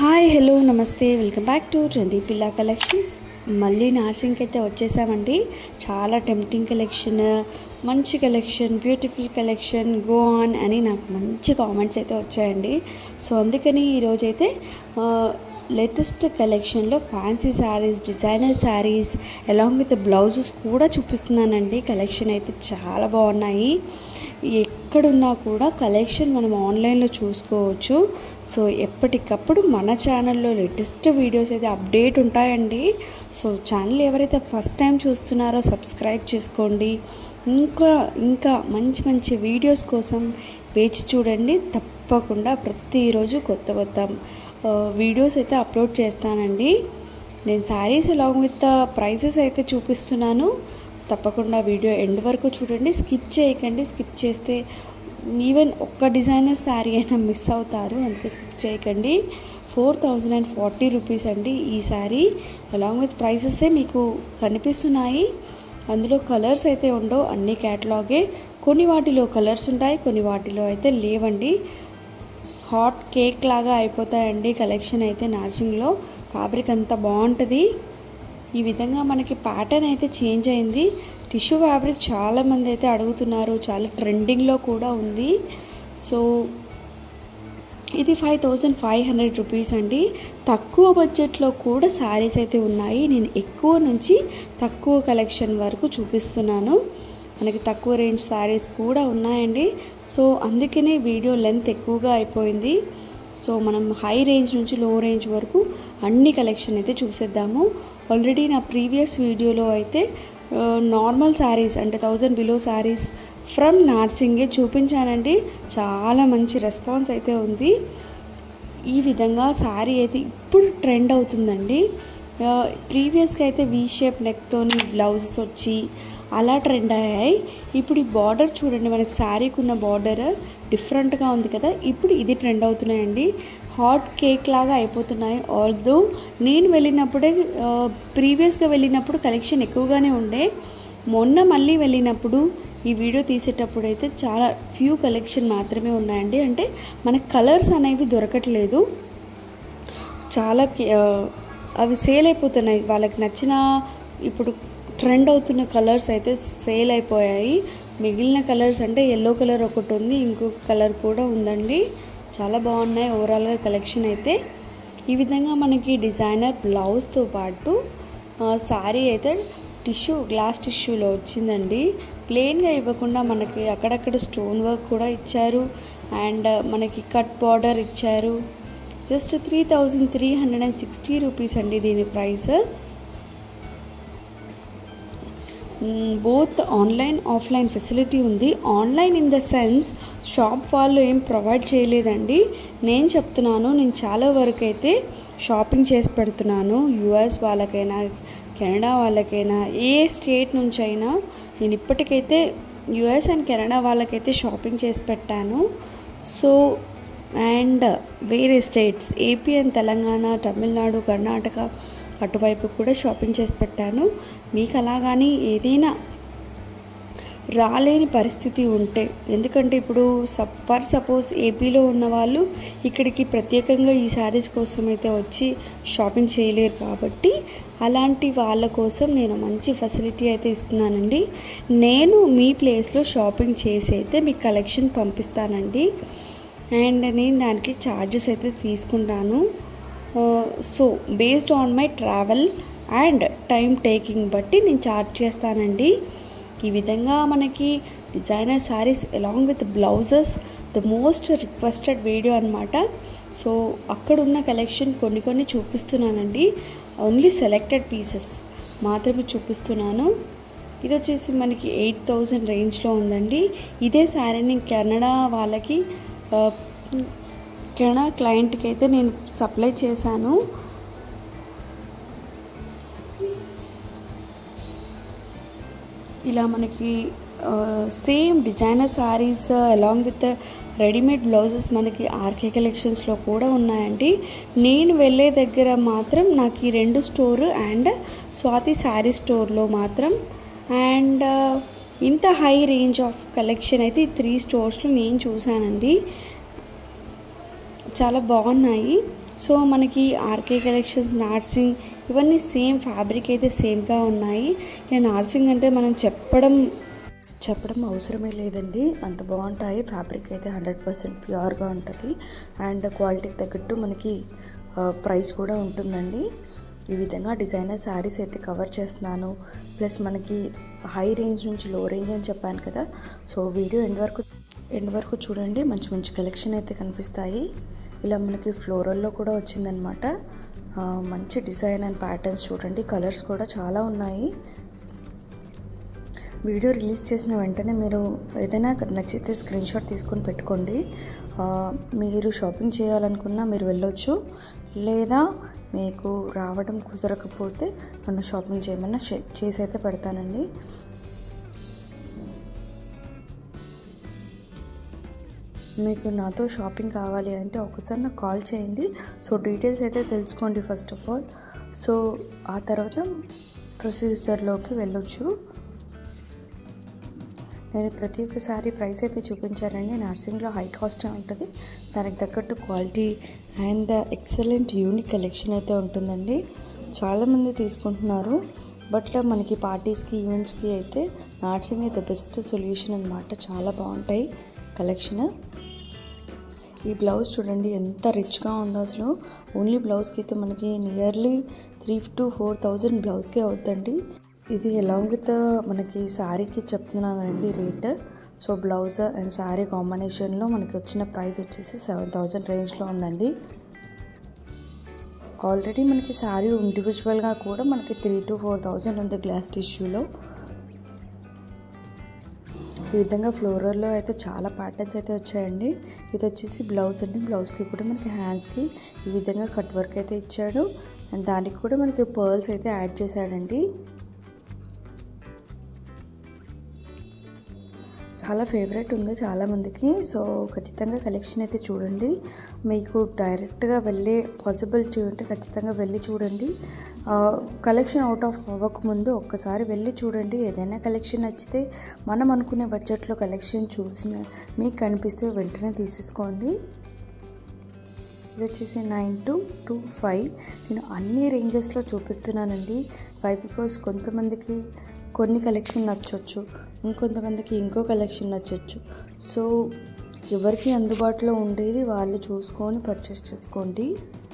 hi hello నమస్తే welcome back to trendy Pilla collections మళ్ళీ నార్సింగ్కి అయితే వచ్చేసామండి చాలా టెంప్టింగ్ కలెక్షన్ మంచి collection beautiful collection go on అని నాకు మంచి కామెంట్స్ అయితే వచ్చాయండి సో అందుకని ఈరోజైతే లేటెస్ట్ కలెక్షన్లో fancy saris designer saris along with blouses కూడా చూపిస్తున్నానండి కలెక్షన్ అయితే చాలా బాగున్నాయి ఎక్కడున్నా కూడా కలెక్షన్ మనం ఆన్లైన్లో చూసుకోవచ్చు సో ఎప్పటికప్పుడు మన ఛానల్లో లేటెస్ట్ వీడియోస్ అయితే అప్డేట్ ఉంటాయండి సో ఛానల్ ఎవరైతే ఫస్ట్ టైం చూస్తున్నారో సబ్స్క్రైబ్ చేసుకోండి ఇంకా ఇంకా మంచి మంచి వీడియోస్ కోసం వేచి చూడండి తప్పకుండా ప్రతిరోజు కొత్త కొత్త వీడియోస్ అయితే అప్లోడ్ చేస్తానండి నేను శారీస్ అలాంగ్ విత్ ప్రైసెస్ అయితే చూపిస్తున్నాను తప్పకుండా వీడియో ఎండ్ వరకు చూడండి స్కిప్ చేయకండి స్కిప్ చేస్తే ఈవెన్ ఒక్క డిజైనర్ శారీ అయినా మిస్ అవుతారు అందుకే స్కిప్ చేయకండి four thousand and forty rupees అండి ఈ శారీ అలాంగ్ విత్ ప్రైసెసే మీకు కనిపిస్తున్నాయి అందులో కలర్స్ అయితే ఉండవు అన్ని క్యాటలాగే కొన్ని వాటిలో కలర్స్ ఉంటాయి కొన్ని వాటిలో అయితే లేవండి హాట్ కేక్ లాగా అయిపోతాయండి కలెక్షన్ అయితే నార్సింగ్లో ఫ్యాబ్రిక్ అంతా బాగుంటుంది ఈ విధంగా మనకి ప్యాటర్న్ అయితే చేంజ్ అయింది టిష్యూ ఫ్యాబ్రిక్ చాలామంది అయితే అడుగుతున్నారు చాలా ట్రెండింగ్లో కూడా ఉంది సో ఇది five thousand five hundred rupees అండి తక్కువ బడ్జెట్లో కూడా శారీస్ అయితే ఉన్నాయి నేను ఎక్కువ నుంచి తక్కువ కలెక్షన్ వరకు చూపిస్తున్నాను మనకి తక్కువ రేంజ్ శారీస్ కూడా ఉన్నాయండి సో అందుకనే వీడియో లెంత్ ఎక్కువగా అయిపోయింది సో మనం హై రేంజ్ నుంచి లో రేంజ్ వరకు అన్ని కలెక్షన్ అయితే చూసేద్దాము ఆల్రెడీ నా ప్రీవియస్ వీడియోలో అయితే నార్మల్ శారీస్ అంటే థౌజండ్ బిలో శారీస్ ఫ్రమ్ నార్సింగే చూపించానండి చాలా మంచి రెస్పాన్స్ అయితే ఉంది ఈ విధంగా శారీ అయితే ఇప్పుడు ట్రెండ్ అవుతుందండి ప్రీవియస్గా అయితే వీ షేప్ నెక్తోని బ్లౌజెస్ వచ్చి అలా ట్రెండ్ అయ్యాయి ఇప్పుడు ఈ బార్డర్ చూడండి మనకి శారీకి ఉన్న బార్డర్ డిఫరెంట్గా ఉంది కదా ఇప్పుడు ఇది ట్రెండ్ అవుతున్నాయండి హాట్ కేక్ లాగా అయిపోతున్నాయి ఆల్దో నేను వెళ్ళినప్పుడే ప్రీవియస్గా వెళ్ళినప్పుడు కలెక్షన్ ఎక్కువగానే ఉండే మొన్న మళ్ళీ వెళ్ళినప్పుడు ఈ వీడియో తీసేటప్పుడు అయితే చాలా ఫ్యూ కలెక్షన్ మాత్రమే ఉన్నాయండి అంటే మనకు కలర్స్ అనేవి దొరకట్లేదు చాలా అవి సేల్ అయిపోతున్నాయి వాళ్ళకి నచ్చిన ఇప్పుడు ట్రెండ్ అవుతున్న కలర్స్ అయితే సేల్ అయిపోయాయి మిగిలిన కలర్స్ అంటే ఎల్లో కలర్ ఒకటి ఉంది ఇంకొక కలర్ కూడా ఉందండి చాలా బాగున్నాయి ఓవరాల్గా కలెక్షన్ అయితే ఈ విధంగా మనకి డిజైనర్ బ్లౌజ్తో పాటు శారీ అయితే టిష్యూ గ్లాస్ టిష్యూలో వచ్చిందండి ప్లెయిన్గా ఇవ్వకుండా మనకి అక్కడక్కడ స్టోన్ వర్క్ కూడా ఇచ్చారు అండ్ మనకి కట్ బార్డర్ ఇచ్చారు just three thousand three hundred and sixty rupees అండి దీని price both online offline facility ఉంది online in the sense shop వాళ్ళు ఏం ప్రొవైడ్ చేయలేదండి నేను చెప్తున్నాను నేను చాలా వరకు అయితే షాపింగ్ చేసి పెడుతున్నాను యుఎస్ వాళ్ళకైనా కెనడా వాళ్ళకైనా ఏ స్టేట్ నుంచి అయినా నేను ఇప్పటికైతే యుఎస్ అండ్ కెనడా వాళ్ళకైతే షాపింగ్ చేసి పెట్టాను సో అండ్ వేరే states AP and Telangana Tamil Nadu Karnataka అటువైపు కూడా షాపింగ్ చేసి పెట్టాను మీకు అలా కానీ ఏదైనా రాలేని పరిస్థితి ఉంటే ఎందుకంటే ఇప్పుడు సప్ ఫర్ సపోజ్ ఏపీలో ఉన్న వాళ్ళు ఇక్కడికి ప్రత్యేకంగా ఈ శారీస్ కోసం అయితే వచ్చి షాపింగ్ చేయలేరు కాబట్టి అలాంటి వాళ్ళ కోసం నేను మంచి ఫెసిలిటీ అయితే ఇస్తున్నానండి నేను మీ ప్లేస్లో షాపింగ్ చేసి అయితే మీకు కలెక్షన్ పంపిస్తానండి అండ్ నేను దానికి ఛార్జెస్ అయితే తీసుకుంటాను so based on my travel and time taking బట్టి నేను ఛార్జ్ చేస్తానండి ఈ విధంగా మనకి designer saris along with blouses the most requested video అనమాట సో అక్కడ ఉన్న కలెక్షన్ కొన్ని కొన్ని చూపిస్తున్నానండి ఓన్లీ సెలెక్టెడ్ పీసెస్ మాత్రమే చూపిస్తున్నాను ఇది వచ్చేసి మనకి ఎయిట్ థౌజండ్ రేంజ్లో ఉందండి ఇదే శారీని కెనడా వాళ్ళకి కెనడా క్లయింట్కి అయితే నేను సప్లై చేశాను ఇలా మనకి same designer saris along with readymade blouses మనకి ఆర్కే కలెక్షన్స్లో కూడా ఉన్నాయండి నేను వెళ్ళే దగ్గర మాత్రం నాకు ఈ రెండు స్టోర్ అండ్ స్వాతి శారీ స్టోర్లో మాత్రం అండ్ ఇంత హై రేంజ్ ఆఫ్ కలెక్షన్ అయితే ఈ త్రీ స్టోర్స్లో నేను చూశానండి చాలా బాగున్నాయి సో మనకి ఆర్కే కలెక్షన్స్ నార్సింగ్ ఇవన్నీ సేమ్ ఫ్యాబ్రిక్ అయితే సేమ్గా ఉన్నాయి ఇక నార్సింగ్ అంటే మనం చెప్పడం చెప్పడం అవసరమే లేదండి అంత బాగుంటాయి ఫ్యాబ్రిక్ అయితే హండ్రెడ్ పర్సెంట్ ప్యూర్గా ఉంటుంది అండ్ క్వాలిటీకి తగ్గట్టు మనకి ప్రైస్ కూడా ఉంటుందండి ఈ విధంగా డిజైనర్ శారీస్ అయితే కవర్ చేస్తున్నాను ప్లస్ మనకి హై రేంజ్ నుంచి లో రేంజ్ అని చెప్పాను కదా సో వీడియో ఎండ్ వరకు ఎండ్ వరకు చూడండి మంచి మంచి కలెక్షన్ అయితే కనిపిస్తాయి ఇలా మనకి ఫ్లోరల్లో కూడా వచ్చిందనమాట మంచి డిజైన్ అండ్ ప్యాటర్న్స్ చూడండి కలర్స్ కూడా చాలా ఉన్నాయి వీడియో రిలీజ్ చేసిన వెంటనే మీరు ఏదైనా నచ్చితే స్క్రీన్ షాట్ తీసుకొని పెట్టుకోండి మీరు షాపింగ్ చేయాలనుకున్నా మీరు వెళ్ళొచ్చు లేదా మీకు రావడం కుదరకపోతే నన్ను షాపింగ్ చేయమన్నా చేసి అయితే పెడతానండి మీకు నాతో షాపింగ్ కావాలి అంటే ఒకసారి నాకు కాల్ చేయండి సో డీటెయిల్స్ అయితే తెలుసుకోండి ఫస్ట్ ఆఫ్ ఆల్ సో ఆ తర్వాత ప్రొసీజర్లోకి వెళ్ళొచ్చు నేను ప్రతి ఒక్కసారి ప్రైస్ అయితే చూపించానండి నర్సింగ్లో హై కాస్ట్ ఉంటుంది దానికి తగ్గట్టు quality and excellent unique collection అయితే ఉంటుందండి చాలామంది తీసుకుంటున్నారు బట్ మనకి పార్టీస్కి ఈవెంట్స్కి అయితే నార్సింగ్ అయితే బెస్ట్ సొల్యూషన్ అనమాట చాలా బాగుంటాయి కలెక్షన్ ఈ బ్లౌజ్ చూడండి ఎంత రిచ్గా ఉందో అసలు ఓన్లీ బ్లౌజ్కి అయితే మనకి nearly three to four thousand బ్లౌజ్కే అవుతుందండి ఇది అలాంగ్ విత్ మనకి శారీకి చెప్తున్నానండి rate so blouse and sari కాంబినేషన్లో మనకి వచ్చిన ప్రైస్ వచ్చేసి సెవెన్ థౌజండ్ రేంజ్లో ఉందండి ఆల్రెడీ మనకి శారీ ఇండివిజువల్గా కూడా మనకి త్రీ టు ఫోర్ థౌజండ్ ఉంది గ్లాస్ టిష్యూలో ఈ విధంగా ఫ్లోరల్లో అయితే చాలా ప్యాటర్న్స్ అయితే వచ్చాయండి ఇది వచ్చేసి బ్లౌజ్ అండి బ్లౌజ్కి కూడా మనకి హ్యాండ్స్కి ఈ విధంగా కట్ వర్క్ అయితే ఇచ్చాడు అండ్ దానికి కూడా మనకి పర్ల్స్ అయితే యాడ్ చేశాడండి చాలా ఫేవరెట్ ఉంది చాలామందికి సో ఖచ్చితంగా కలెక్షన్ అయితే చూడండి మీకు డైరెక్ట్గా వెళ్ళే పాసిబిలిటీ ఉంటే ఖచ్చితంగా వెళ్ళి చూడండి కలెక్షన్ అవుట్ ఆఫ్ అవ్వకముందు ఒక్కసారి వెళ్ళి చూడండి ఏదైనా కలెక్షన్ నచ్చితే మనం అనుకునే బడ్జెట్లో కలెక్షన్ చూసిన మీకు కనిపిస్తే వెంటనే తీసేసుకోండి ఇది వచ్చేసి నైన్ టు టూ ఫైవ్ నేను అన్ని రేంజెస్లో చూపిస్తున్నానండి ఫైవ్ బికాస్ కొంతమందికి కొన్ని కలెక్షన్ నచ్చవచ్చు ఇంకొంతమందికి ఇంకో కలెక్షన్ నచ్చవచ్చు సో ఎవరికి అందుబాటులో ఉండేది వాళ్ళు చూసుకొని పర్చేస్ చేసుకోండి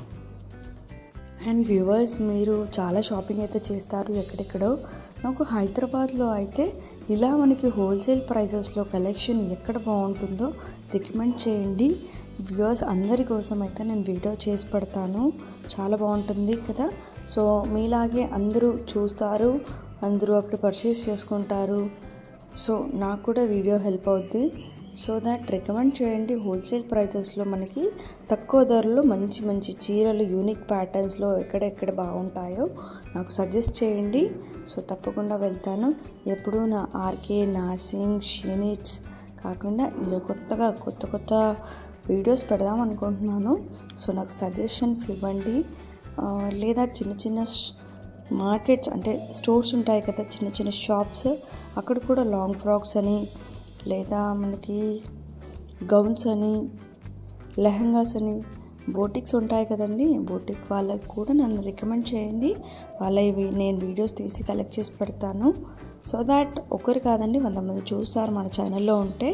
అండ్ వ్యూవర్స్ మీరు చాలా షాపింగ్ అయితే చేస్తారు ఎక్కడెక్కడో నాకు హైదరాబాద్లో అయితే ఇలా మనకి హోల్సేల్ ప్రైజెస్లో కలెక్షన్ ఎక్కడ బాగుంటుందో రికమెండ్ చేయండి వ్యూవర్స్ అందరి కోసం అయితే నేను వీడియో చేసి పెడతాను చాలా బాగుంటుంది కదా సో మీలాగే అందరూ చూస్తారు అందరూ అక్కడ పర్చేస్ చేసుకుంటారు సో నాకు కూడా వీడియో హెల్ప్ అవుద్ది సో దాట్ రికమెండ్ చేయండి హోల్సేల్ ప్రైసెస్లో మనకి తక్కువ ధరలో మంచి మంచి చీరలు యూనిక్ ప్యాటర్న్స్లో ఎక్కడెక్కడ బాగుంటాయో నాకు సజెస్ట్ చేయండి సో తప్పకుండా వెళ్తాను ఎప్పుడూ నా ఆర్కే నార్సింగ్ షీనిట్స్ కాకుండా ఇలా కొత్తగా కొత్త కొత్త వీడియోస్ పెడదాం అనుకుంటున్నాను సో నాకు సజెషన్స్ ఇవ్వండి లేదా చిన్న చిన్న మార్కెట్స్ అంటే స్టోర్స్ ఉంటాయి కదా చిన్న చిన్న షాప్స్ అక్కడ కూడా లాంగ్ ఫ్రాక్స్ అని లేదా మనకి గౌన్స్ అని లెహంగాస్ అని బోటిక్స్ ఉంటాయి కదండి బోటిక్ వాళ్ళకి కూడా నన్ను రికమెండ్ చేయండి వాళ్ళ ఇవి నేను వీడియోస్ తీసి కలెక్ట్ చేసి పెడతాను సో దాట్ ఒకరు కాదండి వంద మంది చూస్తారు మన ఛానల్లో ఉంటే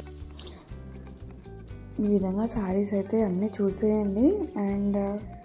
ఈ విధంగా శారీస్ అయితే అన్నీ చూసేయండి అండ్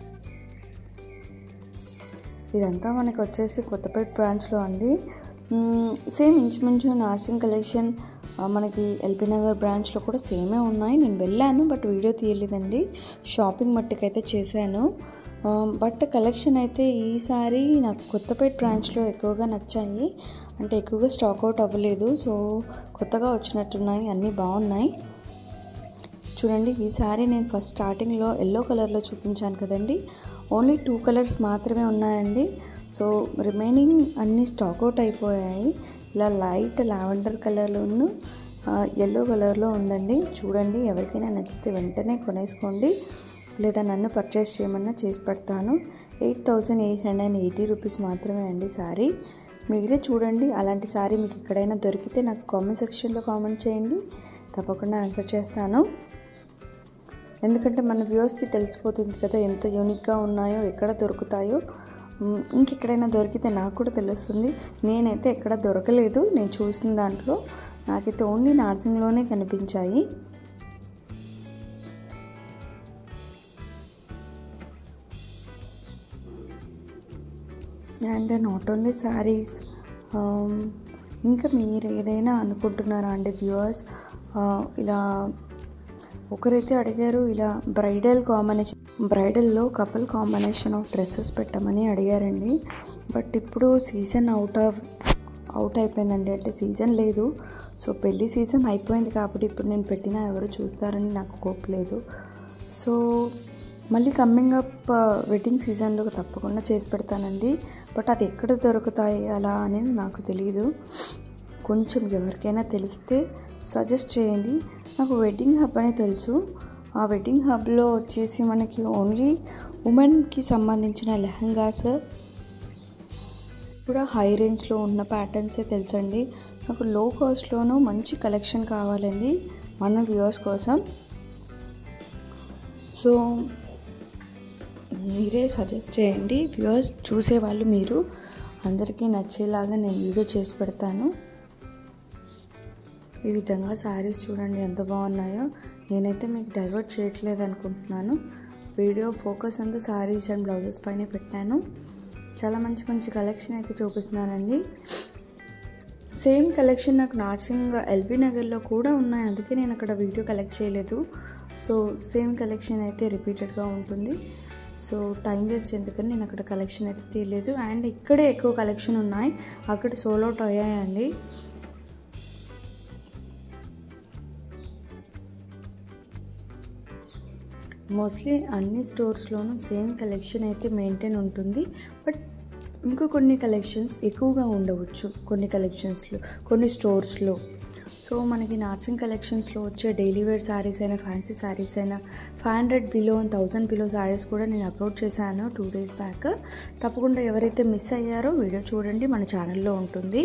ఇదంతా మనకి వచ్చేసి కొత్తపేట బ్రాంచ్లో అండి సేమ్ ఇంచుమించు నార్సింగ్ కలెక్షన్ మనకి ఎల్బీ నగర్ బ్రాంచ్లో కూడా సేమే ఉన్నాయి నేను వెళ్ళాను బట్ వీడియో తీయలేదండి షాపింగ్ మట్టుకైతే చేశాను బట్ కలెక్షన్ అయితే ఈసారి నాకు కొత్తపేట బ్రాంచ్లో ఎక్కువగా నచ్చాయి అంటే ఎక్కువగా స్టాక్ అవుట్ అవ్వలేదు సో కొత్తగా వచ్చినట్టున్నాయి అన్నీ బాగున్నాయి చూడండి ఈసారి నేను ఫస్ట్ స్టార్టింగ్లో ఎల్లో కలర్లో చూపించాను కదండి ఓన్లీ టూ కలర్స్ మాత్రమే ఉన్నాయండి సో రిమైనింగ్ అన్నీ స్టాక్ అవుట్ అయిపోయాయి ఇలా లైట్ లావెండర్ కలర్లోను ఎల్లో కలర్లో ఉందండి చూడండి ఎవరికైనా నచ్చితే వెంటనే కొనేసుకోండి లేదా నన్ను పర్చేస్ చేయమన్నా చేసి పెడతాను eight thousand eight hundred and eighty rupees మాత్రమే అండి సారీ మీరే చూడండి అలాంటి సారీ మీకు ఎక్కడైనా దొరికితే నాకు కామెంట్ సెక్షన్లో కామెంట్ చేయండి తప్పకుండా ఆన్సర్ చేస్తాను ఎందుకంటే మన వ్యూస్కి తెలిసిపోతుంది కదా ఎంత యూనిక్గా ఉన్నాయో ఎక్కడ దొరుకుతాయో మ్, ఇంకెక్కడైనా దొరికితే నాకు కూడా తెలుస్తుంది నేనైతే ఎక్కడ దొరకలేదు నేను చూసిన దాంట్లో నాకైతే ఓన్లీ నార్సింగ్లోనే కనిపించాయి అండ్ నాట్ ఓన్లీ శారీస్ ఇంకా మీరు ఏదైనా అనుకుంటున్నారా అండి వ్యూవర్స్ ఇలా ఒకరైతే అడిగారు ఇలా బ్రైడల్ కాంబినేషన్ బ్రైడల్లో కపుల్ కాంబినేషన్ ఆఫ్ డ్రెస్సెస్ పెట్టమని అడిగారండి బట్ ఇప్పుడు సీజన్ అవుట్ ఆఫ్ అవుట్ అయిపోయిందండి అంటే సీజన్ లేదు సో పెళ్ళి సీజన్ అయిపోయింది కాబట్టి ఇప్పుడు నేను పెట్టినా ఎవరు చూస్తారని నాకు కోపలేదు సో మళ్ళీ కమ్మింగ్ అప్ వెడ్డింగ్ సీజన్లో తప్పకుండా చేసి పెడతానండి బట్ అది ఎక్కడ దొరుకుతాయి అలా అనేది నాకు తెలియదు కొంచెం ఎవరికైనా తెలిస్తే సజెస్ట్ చేయండి నాకు వెడ్డింగ్ హబ్ అని తెలుసు ఆ వెడ్డింగ్ హబ్లో వచ్చేసి మనకి ఓన్లీ ఉమెన్కి సంబంధించిన లెహంగాస్ కూడా హై రేంజ్లో ఉన్న ప్యాటర్న్సే తెలుసండి నాకు లో కాస్ట్లోనూ మంచి కలెక్షన్ కావాలండి మన వ్యూవర్స్ కోసం సో మీరే సజెస్ట్ చేయండి వ్యూవర్స్ చూసేవాళ్ళు మీరు అందరికీ నచ్చేలాగా నేను వీడియో చేసి పెడతాను ఈ విధంగా శారీస్ చూడండి ఎంత బాగున్నాయో నేనైతే మీకు డైవర్ట్ చేయట్లేదు అనుకుంటున్నాను వీడియో ఫోకస్ అంతా శారీస్ అండ్ బ్లౌజెస్ పైన పెట్టాను చాలా మంచి మంచి కలెక్షన్ అయితే చూపిస్తున్నానండి సేమ్ కలెక్షన్ నాకు నార్సింగ్ ఎల్బీ నగర్లో కూడా ఉన్నాయి అందుకే నేను అక్కడ వీడియో కలెక్ట్ చేయలేదు సో సేమ్ కలెక్షన్ అయితే రిపీటెడ్గా ఉంటుంది సో టైం వేస్ట్ ఎందుకని నేను అక్కడ కలెక్షన్ అయితే తీయలేదు అండ్ ఇక్కడే ఎక్కువ కలెక్షన్ ఉన్నాయి అక్కడ సోల్ అవుట్ అయ్యాయండి మోస్ట్లీ అన్ని స్టోర్స్లోనూ సేమ్ కలెక్షన్ అయితే మెయింటైన్ ఉంటుంది బట్ ఇంకా కొన్ని కలెక్షన్స్ ఎక్కువగా ఉండవచ్చు కొన్ని కలెక్షన్స్లో కొన్ని స్టోర్స్లో సో మనకి నార్సింగ్ కలెక్షన్స్లో వచ్చే డైలీ వేర్ శారీస్ అయినా ఫ్యాన్సీ శారీస్ అయినా five hundred below and thousand below saris కూడా నేను అప్లోడ్ చేశాను టూ డేస్ బ్యాక్ తప్పకుండా ఎవరైతే మిస్ అయ్యారో వీడియో చూడండి మన ఛానల్లో ఉంటుంది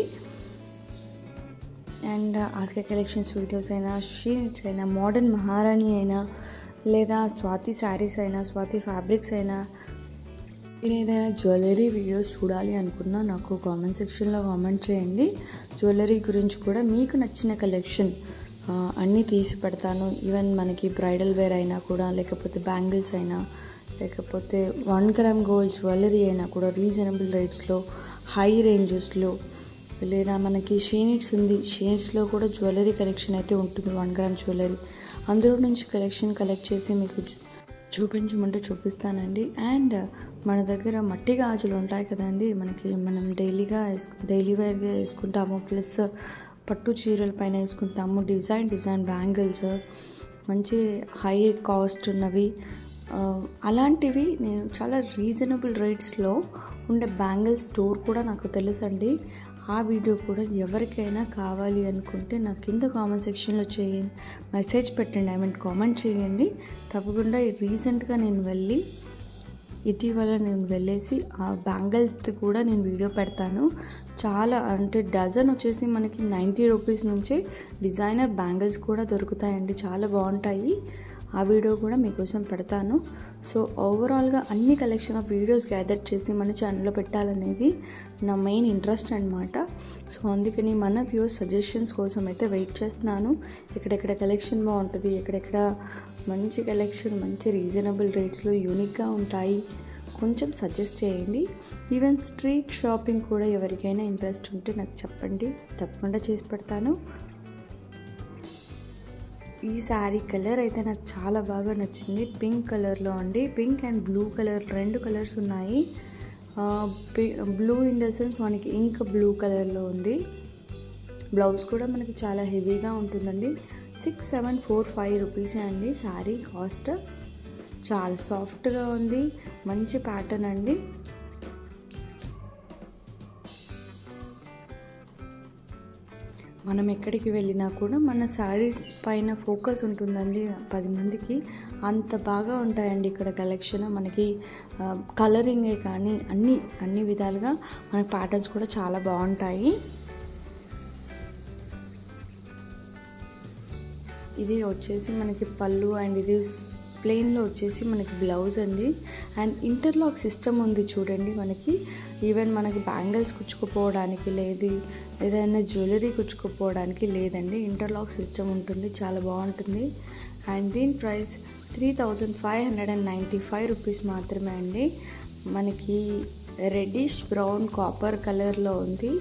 అండ్ ఆర్కే కలెక్షన్స్ వీడియోస్ అయినా షీట్స్ అయినా మోడర్న్ మహారాణి అయినా లేదా స్వాతి శారీస్ అయినా స్వాతి ఫ్యాబ్రిక్స్ అయినా నేను ఏదైనా జ్యువెలరీ వీడియోస్ చూడాలి అనుకున్నా నాకు కామెంట్ సెక్షన్లో కామెంట్ చేయండి జ్యువెలరీ గురించి కూడా మీకు నచ్చిన కలెక్షన్ అన్నీ తీసి పెడతాను ఈవెన్ మనకి బ్రైడల్ వేర్ అయినా కూడా లేకపోతే బ్యాంగిల్స్ అయినా లేకపోతే వన్ గ్రామ్ గోల్డ్ జ్యువెలరీ అయినా కూడా రీజనబుల్ రేట్స్లో హై రేంజెస్లో లేదా మనకి షీనిట్స్ ఉంది షీనిట్స్లో కూడా జ్యువెలరీ కలెక్షన్ అయితే ఉంటుంది వన్ గ్రామ్ జ్యువెలరీ అందులో నుంచి కలెక్షన్ కలెక్ట్ చేసి మీకు చూ- చూపించమంటే చూపిస్తానండి అండ్ మన దగ్గర మట్టి గాజులు ఉంటాయి కదండి మనకి మనం డైలీగా వేసు డైలీ వేర్గా వేసుకుంటాము ప్లస్ పట్టు చీరల పైన వేసుకుంటాము డిజైన్ డిజైన్ బ్యాంగిల్స్ మంచి హై కాస్ట్ ఉన్నవి ఆ, అలాంటివి నేను చాలా రీజనబుల్ రేట్స్లో ఉండే బ్యాంగిల్ స్టోర్ కూడా నాకు తెలుసండి ఆ వీడియో కూడా ఎవరికైనా కావాలి అనుకుంటే నాకు కింద కామెంట్ సెక్షన్లో చేయండి మెసేజ్ పెట్టండి ఐ మీన్ కామెంట్ చేయండి తప్పకుండా రీసెంట్గా నేను వెళ్ళి ఇటీవల నేను వెళ్ళేసి ఆ బ్యాంగిల్స్ కూడా నేను వీడియో పెడతాను చాలా అంటే డజన్ వచ్చేసి మనకి నైంటీ రూపీస్ నుంచే డిజైనర్ బ్యాంగిల్స్ కూడా దొరుకుతాయండి చాలా బాగుంటాయి ఆ వీడియో కూడా మీకోసం పెడతాను సో ఓవరాల్గా అన్ని కలెక్షన్ ఆఫ్ వీడియోస్ గ్యాదర్ చేసి మన ఛానల్లో పెట్టాలనేది నా మెయిన్ ఇంట్రెస్ట్ అనమాట సో అందుకని మన వ్యూస్ సజెషన్స్ కోసం అయితే వెయిట్ చేస్తున్నాను ఎక్కడెక్కడ కలెక్షన్ బాగుంటుంది ఎక్కడెక్కడ మంచి కలెక్షన్ మంచి రీజనబుల్ రేట్స్లో యూనిక్గా ఉంటాయి కొంచెం సజెస్ట్ చేయండి ఈవెన్ స్ట్రీట్ షాపింగ్ కూడా ఎవరికైనా ఇంట్రెస్ట్ ఉంటే నాకు చెప్పండి తప్పకుండా చేసి పెడతాను ఈ శారీ కలర్ అయితే నాకు చాలా బాగా నచ్చింది పింక్ కలర్లో అండి పింక్ అండ్ బ్లూ కలర్ రెండు కలర్స్ ఉన్నాయి బ్లూ ఇన్ ద సెన్స్ మనకి ఇంక్ బ్లూ కలర్లో ఉంది బ్లౌజ్ కూడా మనకి చాలా హెవీగా ఉంటుందండి సిక్స్ సెవెన్ ఫోర్ ఫైవ్ రూపీసే అండి శారీ కాస్ట్ చాలా సాఫ్ట్గా ఉంది మంచి ప్యాటర్న్ అండి మనం ఎక్కడికి వెళ్ళినా కూడా మన శారీస్ పైన ఫోకస్ ఉంటుందండి పది మందికి అంత బాగా ఉంటాయండి ఇక్కడ కలెక్షన్ మనకి కలరింగే కానీ అన్ని అన్ని విధాలుగా మన ప్యాటర్న్స్ కూడా చాలా బాగుంటాయి ఇది వచ్చేసి మనకి పళ్ళు అండ్ ఇది ప్లెయిన్లో వచ్చేసి మనకి బ్లౌజ్ అండి అండ్ ఇంటర్లాక్ సిస్టమ్ ఉంది చూడండి మనకి ఈవెన్ మనకి బ్యాంగిల్స్ కుచ్చుకుపోవడానికి లేదు ఏదైనా జ్యువెలరీ కుచ్చుకుపోవడానికి లేదండి ఇంటర్లాక్ సిస్టమ్ ఉంటుంది చాలా బాగుంటుంది అండ్ దీని price three thousand five hundred and ninety five rupees మాత్రమే అండి మనకి రెడ్డిష్ బ్రౌన్ కాపర్ కలర్లో ఉంది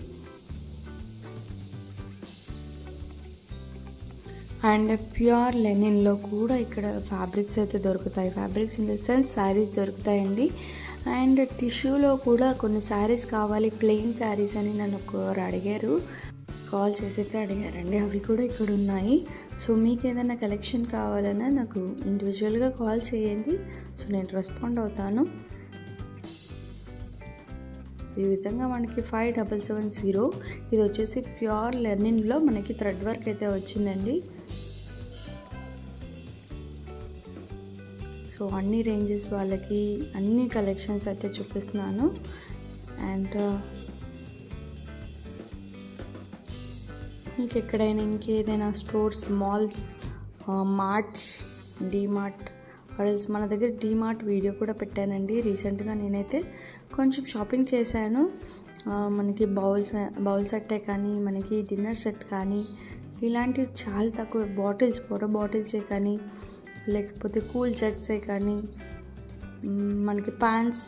అండ్ ప్యూర్ లెనిన్లో కూడా ఇక్కడ ఫ్యాబ్రిక్స్ అయితే దొరుకుతాయి fabrics in the sense saris దొరుకుతాయండి అండ్ టిష్యూలో కూడా కొన్ని శారీస్ కావాలి ప్లెయిన్ శారీస్ అని నన్ను ఒకరు అడిగారు కాల్ చేసి అయితే అడిగారండి అవి కూడా ఇక్కడ ఉన్నాయి సో మీకు ఏదైనా కలెక్షన్ కావాలన్నా నాకు ఇండివిజువల్గా కాల్ చేయండి సో నేను రెస్పాండ్ అవుతాను ఈ విధంగా మనకి ఫైవ్ డబల్ సెవెన్ జీరో ఇది వచ్చేసి ప్యూర్ లెనిన్లో మనకి థ్రెడ్ వర్క్ అయితే వచ్చిందండి సో అన్ని రేంజెస్ వాళ్ళకి అన్ని కలెక్షన్స్ అయితే చూపిస్తున్నాను అండ్ మీకు ఎక్కడైనా ఇంకేదైనా స్టోర్స్ మాల్స్ మార్ట్స్ డీమార్ట్ ఆర్ఎల్స్ మన దగ్గర డీమార్ట్ వీడియో కూడా పెట్టానండి రీసెంట్గా నేనైతే కొంచెం షాపింగ్ చేశాను మనకి బౌల్స్ బౌల్ సెట్టే కానీ మనకి డిన్నర్ సెట్ కానీ ఇలాంటివి చాలా తక్కువ బాటిల్స్ వాటర్ బాటిల్సే కానీ లేకపోతే కూల్ జగ్సే కానీ మనకి pans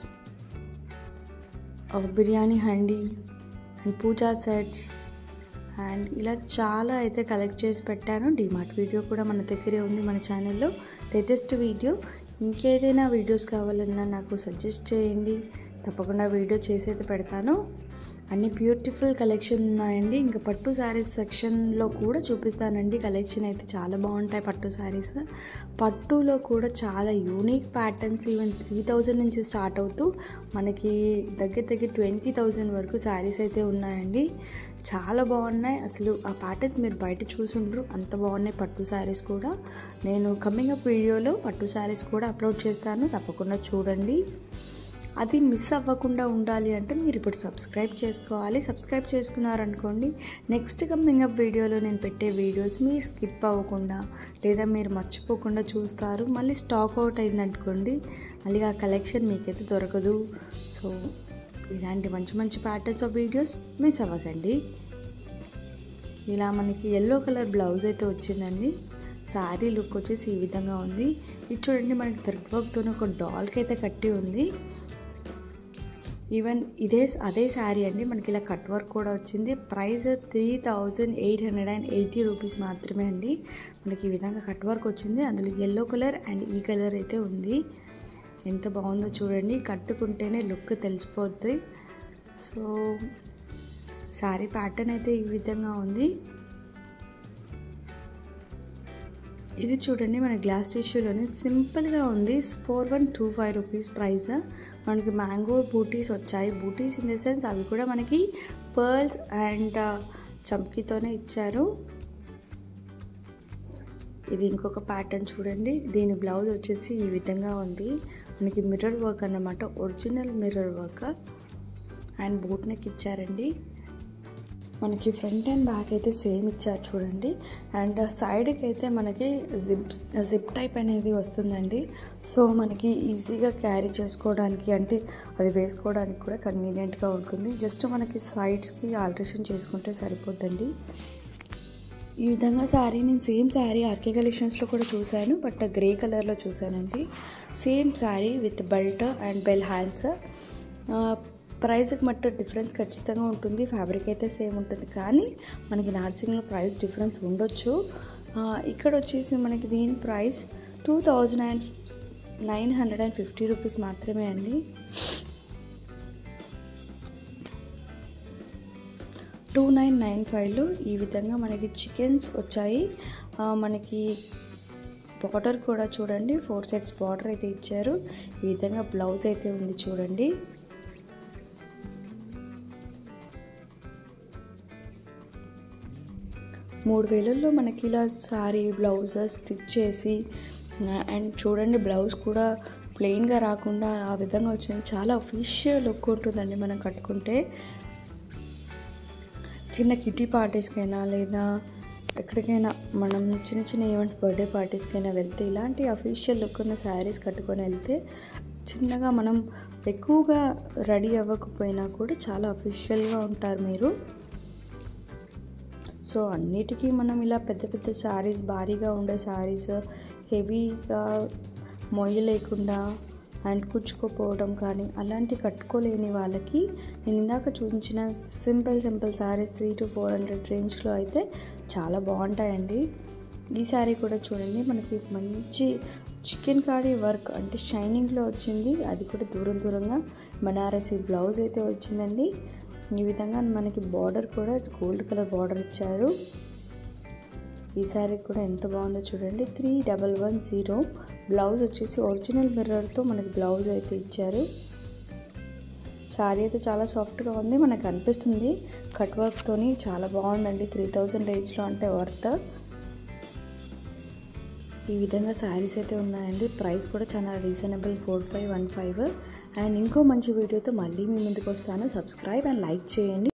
biryani handi and puja sets and ఇలా చాలా అయితే కలెక్ట్ చేసి పెట్టాను డిమార్ట్ వీడియో కూడా మన దగ్గరే ఉంది మన ఛానల్లో లేటెస్ట్ వీడియో ఇంకేదైనా వీడియోస్ కావాలన్నా నాకు సజెస్ట్ చేయండి తప్పకుండా వీడియో చేసేది పెడతాను అన్ని బ్యూటిఫుల్ కలెక్షన్ ఉన్నాయండి ఇంకా పట్టు శారీస్ సెక్షన్లో కూడా చూపిస్తానండి కలెక్షన్ అయితే చాలా బాగుంటాయి పట్టు శారీస్ పట్టులో కూడా చాలా unique patterns even three thousand నుంచి స్టార్ట్ అవుతూ మనకి దగ్గర దగ్గర ట్వంటీ థౌజండ్ వరకు శారీస్ అయితే ఉన్నాయండి చాలా బాగున్నాయి అసలు ఆ ప్యాటర్న్స్ మీరు బయట చూసుండ్రు అంత బాగున్నాయి పట్టు శారీస్ కూడా నేను కమింగ్ అప్ వీడియోలో పట్టు శారీస్ కూడా అప్లోడ్ చేస్తాను తప్పకుండా చూడండి అది మిస్ అవ్వకుండా ఉండాలి అంటే మీరు ఇప్పుడు సబ్స్క్రైబ్ చేసుకోవాలి సబ్స్క్రైబ్ చేసుకున్నారనుకోండి నెక్స్ట్ కమింగ్ అప్ వీడియోలో నేను పెట్టే వీడియోస్ మీరు స్కిప్ అవ్వకుండా లేదా మీరు మర్చిపోకుండా చూస్తారు మళ్ళీ స్టాక్ అవుట్ అయిందనుకోండి మళ్ళీ ఆ కలెక్షన్ మీకైతే దొరకదు సో ఇలాంటి మంచి మంచి ప్యాటర్న్స్ ఆఫ్ వీడియోస్ మిస్ అవ్వకండి ఇలా మనకి ఎల్లో కలర్ బ్లౌజ్ అయితే వచ్చిందండి శారీ లుక్ వచ్చేసి ఈ విధంగా ఉంది ఇది చూడండి మనకి థ్రెడ్ వర్క్తో ఒక డాల్కి అయితే కట్టి ఉంది ఈవెన్ ఇదే అదే శారీ అండి మనకి ఇలా కట్ వర్క్ కూడా వచ్చింది price three thousand eight hundred and eighty rupees మాత్రమే అండి మనకి ఈ విధంగా కట్ వర్క్ వచ్చింది అందులో ఎల్లో కలర్ అండ్ ఈ కలర్ అయితే ఉంది ఎంత బాగుందో చూడండి కట్టుకుంటేనే లుక్ తెలిసిపోద్ది సో శారీ ప్యాటర్న్ అయితే ఈ విధంగా ఉంది ఇది చూడండి మన గ్లాస్ టిష్యూలోనే సింపుల్గా ఉంది four one two five rupees price మనకి మ్యాంగో బూటీస్ వచ్చాయి బూటీస్ ఇన్ ద సెన్స్ అవి కూడా మనకి పర్ల్స్ అండ్ చంకీతోనే ఇచ్చారు ఇది ఇంకొక ప్యాటర్న్ చూడండి దీని బ్లౌజ్ వచ్చేసి ఈ విధంగా ఉంది మనకి మిర్రర్ వర్క్ అన్నమాట original mirror work and boat neck ఇచ్చారండి మనకి ఫ్రంట్ అండ్ బ్యాక్ అయితే సేమ్ ఇచ్చారు చూడండి అండ్ సైడ్కి అయితే మనకి జిప్ జిప్ టైప్ అనేది వస్తుందండి సో మనకి ఈజీగా క్యారీ చేసుకోవడానికి అంటే అది వేసుకోవడానికి కూడా కన్వీనియంట్గా ఉంటుంది జస్ట్ మనకి సైడ్స్కి ఆల్ట్రేషన్ చేసుకుంటే సరిపోద్దండి ఈ విధంగా శారీ నేను సేమ్ శారీ ఆర్కే కలెక్షన్స్లో కూడా చూశాను బట్ గ్రే కలర్లో చూశానండి same sari with belt and bell hands ప్రైస్కి మట్టు డిఫరెన్స్ ఖచ్చితంగా ఉంటుంది ఫ్యాబ్రిక్ అయితే సేమ్ ఉంటుంది కానీ మనకి నార్సింగ్లో ప్రైస్ డిఫరెన్స్ ఉండొచ్చు ఇక్కడ వచ్చేసి మనకి దీని price two thousand and nine hundred and fifty rupees మాత్రమే అండి టూ నైన్ నైన్ ఫైవ్లో ఈ విధంగా మనకి చికెన్స్ వచ్చాయి మనకి బార్డర్ కూడా చూడండి ఫోర్ సెట్స్ బార్డర్ అయితే ఇచ్చారు ఈ విధంగా బ్లౌజ్ అయితే ఉంది చూడండి మూడు వేలల్లో మనకి ఇలా సారీ బ్లౌజ్ స్టిచ్ చేసి అండ్ చూడండి బ్లౌజ్ కూడా ప్లెయిన్గా రాకుండా ఆ విధంగా వచ్చింది చాలా అఫీషియల్ లుక్ ఉంటుందండి మనం కట్టుకుంటే చిన్న కిటీ పార్టీస్కైనా లేదా ఎక్కడికైనా మనం చిన్న చిన్న ఈవెంట్ బర్త్డే పార్టీస్కైనా వెళ్తే ఇలాంటి అఫీషియల్ లుక్ ఉన్న శారీస్ కట్టుకొని వెళ్తే చిన్నగా మనం ఎక్కువగా రెడీ అవ్వకపోయినా కూడా చాలా అఫీషియల్గా ఉంటారు మీరు సో అన్నిటికీ మనం ఇలా పెద్ద పెద్ద శారీస్ భారీగా ఉండే శారీస్ హెవీగా మొయ్య లేకుండా అండ్ కుచ్చుకోపోవడం కానీ అలాంటి కట్టుకోలేని వాళ్ళకి నేను ఇందాక చూపించిన simple simple saris three to four hundred రేంజ్లో అయితే చాలా బాగుంటాయండి ఈ శారీ కూడా చూడండి మనకి మంచి చికెన్ కారీ వర్క్ అంటే షైనింగ్లో వచ్చింది అది కూడా దూరం దూరంగా బనారసి బ్లౌజ్ అయితే వచ్చిందండి ఈ విధంగా మనకి బార్డర్ కూడా గోల్డ్ కలర్ బార్డర్ ఇచ్చారు ఈ శారీ కూడా ఎంత బాగుందో చూడండి three double one zero blouse వచ్చేసి ఒరిజినల్ మిర్రర్తో మనకి బ్లౌజ్ అయితే ఇచ్చారు శారీ అయితే చాలా సాఫ్ట్గా ఉంది మనకు అనిపిస్తుంది కట్ వర్క్తోని చాలా బాగుందండి త్రీ థౌజండ్ రేంజ్లో అంటే వర్త్ ఈ విధంగా శారీస్ అయితే ఉన్నాయండి ప్రైస్ కూడా చాలా reasonable four five one five and ఇంకో మంచి వీడియోతో మళ్ళీ మీ ముందుకు వస్తాను సబ్స్క్రైబ్ అండ్ లైక్ చేయండి